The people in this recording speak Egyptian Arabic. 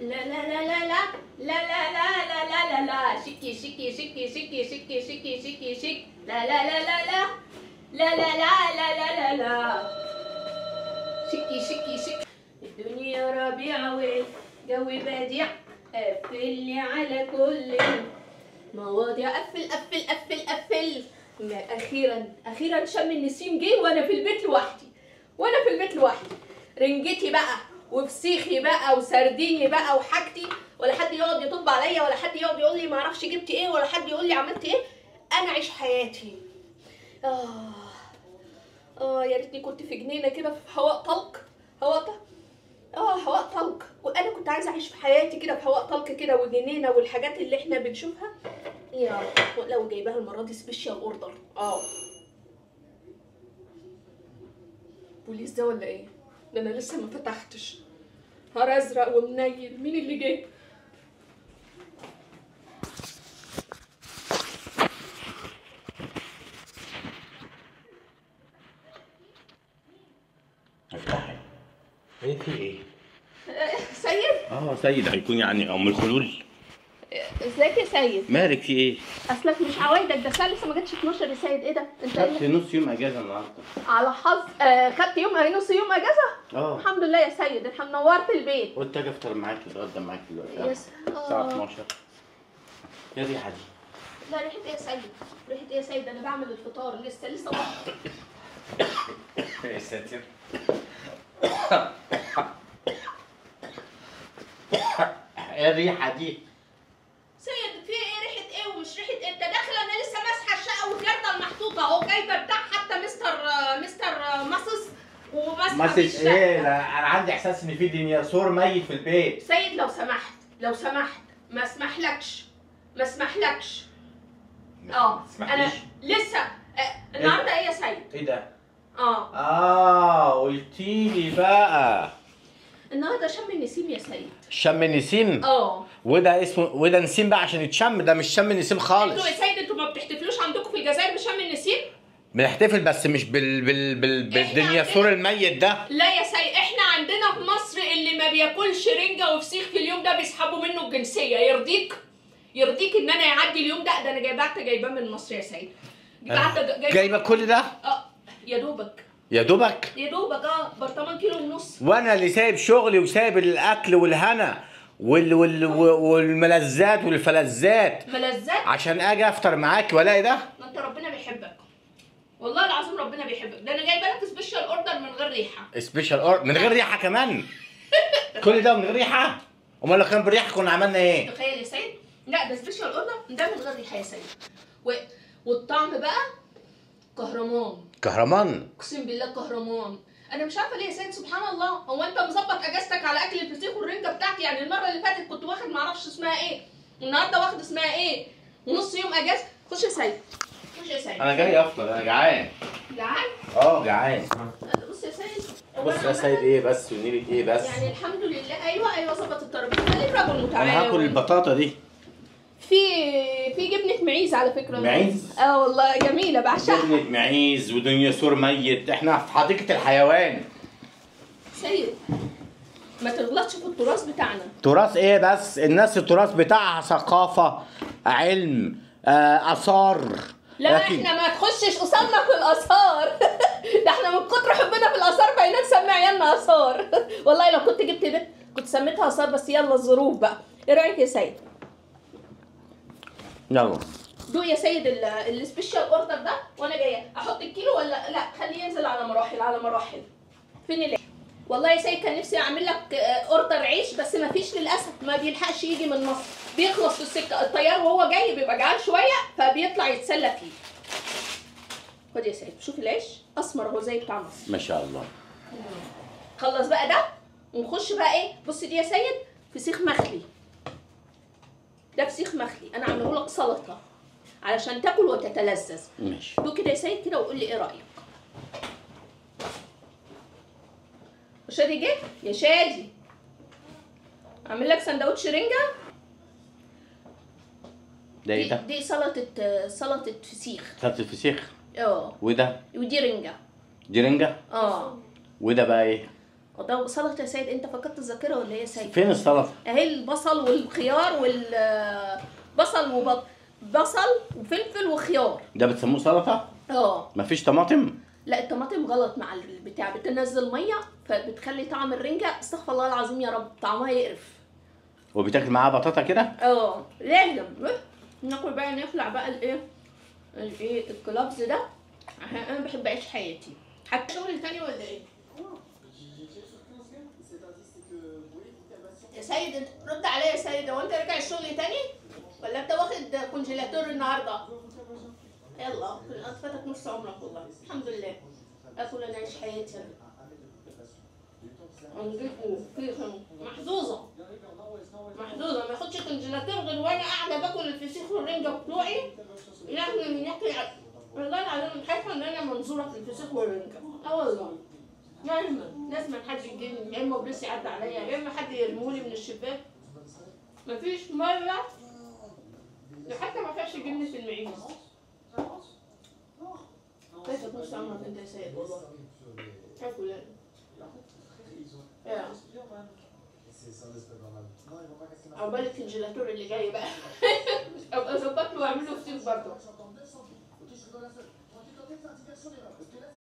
لا لا لا لا لا لا لا لا لا لا لا لا شكي شكي شكي شكي شكي شكي شكي شك لا لا لا لا لا لا لا لا لا لا لا لا شكي شكي شكي الدنيا ربيع والجو بديع قفلي على كل مواضيع قفل قفل قفل قفل ما اخيرا اخيرا شم النسيم جه وانا في البيت لوحدي وانا في البيت لوحدي رنجتي بقى وفسيخي بقى وسرديني بقى وحاجتي ولا حد يقعد يطب عليا ولا حد يقعد يقول لي ما اعرفش جبت ايه ولا حد يقول لي عملت ايه انا عيش حياتي اه اه يا ريتني كنت في جنينه كده في هواء طلق هواء طلق اه هواء طلق وانا كنت عايزه اعيش في حياتي كده في هواء طلق كده وجنينه والحاجات اللي احنا بنشوفها يا رب لو جايباها المره دي سبيشال اوردر اه بوليس ده ولا ايه ده انا لسه ما فتحتش نهار ازرق ومنيل مين اللي جه افتحي ايه في ايه؟ آه، سيد اه سيد هيكون يعني ام الخلول ازيك يا سيد مالك في ايه؟ اصلك مش عوايدك ده الساعه لسه ما جاتش 12 يا سيد ايه ده انت إيه خدت نص يوم اجازه النهارده على حظ آه خدت يوم آه، نص يوم اجازه اه الحمد لله يا سيد الحمد نورت البيت قلت اجي افطر معاك اتغدى معاك دلوقتي يس الساعه آه. 12 ايه الريحه دي؟ لا ريحه ايه يا سيد ريحه ايه يا سيد انا بعمل الفطار لسه لسه واحد. يا ساتر ايه الريحه دي؟ سيد في ايه ريحه ايه ومش ريحه ايه انت داخل انا لسه ماسحه الشقه والجردل محطوطه اهو جايبه بتاع حتى مستر آه، مستر آه، مصص وماسحه ما في تس الشقة. ايه لا انا عندي احساس ان في ديناصور ميت في البيت سيد لو سمحت لو سمحت ما اسمحلكش ما اسمحلكش اه انا لسه آه، النهارده ايه يا سيد ايه ده؟ اه اه قلتيلي بقى النهارده شم النسيم يا سيد شم النسيم اه وده اسمه وده نسيم بقى عشان يتشم ده مش شم النسيم خالص انتوا يا سيد انتوا ما بتحتفلوش عندكم في الجزائر بشم النسيم بنحتفل بس مش بال بال بال إحنا بالديناصور الميت ده لا يا سيد احنا عندنا في مصر اللي ما بياكلش رنجه وفسيخ في اليوم ده بيسحبوا منه الجنسيه يرضيك يرضيك ان انا يعدي اليوم ده ده انا جايباه جايباه من مصر يا سيد بعت جايبه جايبه كل ده اه يا دوبك يا دوبك يا دوبك اه برطمان كيلو ونص وانا اللي سايب شغلي وسايب الاكل والهنا وال وال والملذات والفلذات ملذات عشان اجي افطر معاك والاقي ده ما انت ربنا بيحبك والله العظيم ربنا بيحبك ده انا جايبه لك سبيشال اوردر من غير ريحه سبيشال اور من غير ريحه كمان كل ده من غير ريحه امال لو كان بريحه كنا عملنا ايه تخيل يا سيد لا ده سبيشال اوردر ده من غير ريحه يا سيد و... والطعم بقى كهرمان كهرمان اقسم بالله كهرمان انا مش عارفه ليه يا سيد سبحان الله هو انت مظبط اجازتك على اكل الفسيخ والرنجه بتاعتي يعني المره اللي فاتت كنت واخد معرفش اسمها ايه والنهارده واخد اسمها ايه ونص يوم اجازه خش يا سيد خش يا سيد انا جاي افطر انا جعان جعان اه جعان بص يا سيد بص يا سيد ايه بس ونيلة ايه بس يعني الحمد لله ايوه ايوه ظبط الترابيزه خليك راجل متعاون انا هاكل البطاطا دي في في جبنه معيز على فكره معيز؟ اه والله جميله بعشقها جبنة معيز وديناصور ميت احنا في حديقة الحيوان سيد ما تغلطش في التراث بتاعنا تراث ايه بس الناس التراث بتاعها ثقافة علم آه، آثار لا لكن- احنا ما تخشش قصادنا في الاثار ده احنا من كتر حبنا في الاثار بقينا نسمي عيالنا اثار والله لو كنت جبت بنت كنت سميتها اثار بس يلا الظروف بقى ايه رايك يا سيد يلا دوق يا سيد ال- السبيشال اوردر ده وانا جايه احط الكيلو ولا لا خليه ينزل على مراحل على مراحل فين العيش والله يا سيد كان نفسي اعمل لك آه، اوردر عيش بس ما فيش للاسف ما بيلحقش يجي من مصر بيخلص في السكه الطيار وهو جاي بيبقى جعان شويه فبيطلع يتسلى فيه خد يا سيد شوف العيش اسمر اهو زي بتاع مصر ما شاء الله خلص بقى ده ونخش بقى ايه بص دي يا سيد فسيخ مخلي ده فسيخ مخلي انا عامله لك سلطه علشان تاكل وتتلذذ ماشي دوق كده يا سيد كده وقول لي ايه رايك شادي جه يا شادي اعمل لك سندوتش رنجه ده دي, ايه ده؟ دي سلطه سلطه فسيخ سلطة الفسيخ اه وده ودي رنجه دي رنجة اه وده بقى ايه؟ ده سلطه يا سيد انت فقدت الذاكره ولا ايه يا سيد فين السلطه اهي البصل والخيار وال بصل وبط بصل وفلفل وخيار ده بتسموه سلطه اه مفيش طماطم لا الطماطم غلط مع البتاع بتنزل ميه فبتخلي طعم الرنجه استغفر الله العظيم يا رب طعمها يقرف وبتاكل معاها بطاطا كده اه لازم ناكل بقى نخلع بقى الايه الايه الكلابز ده عشان انا بحب اعيش حياتي حتى شغل تاني ولا ايه يا سيد انت- رد عليا يا سيد هو انت راجع الشغل تاني ولا انت واخد كونجيلاتور النهارده يلا فاتك نص عمرك والله الحمد لله اكل انا اعيش حياتي أنا. في- محظوظه محظوظه ما اخدش كونجيلاتور غير وانا قاعده باكل الفسيخ والرنجه بتوعي يعني من ناحيه والله العظيم خايفه ان انا منظوره في الفسيخ والرنجه اه والله دايما لازم حد يجيني يا اما بليس يعدي عليا يا اما حد يرمولي من الشباك مفيش مره حتى ما فيهاش جبنه في المعين كيف تنص عمرك انت يا سيد والله اكل انا يا. عقبال الجيلاتور اللي جاي بقى ابقى اظبط له واعمل له فسيخ برضه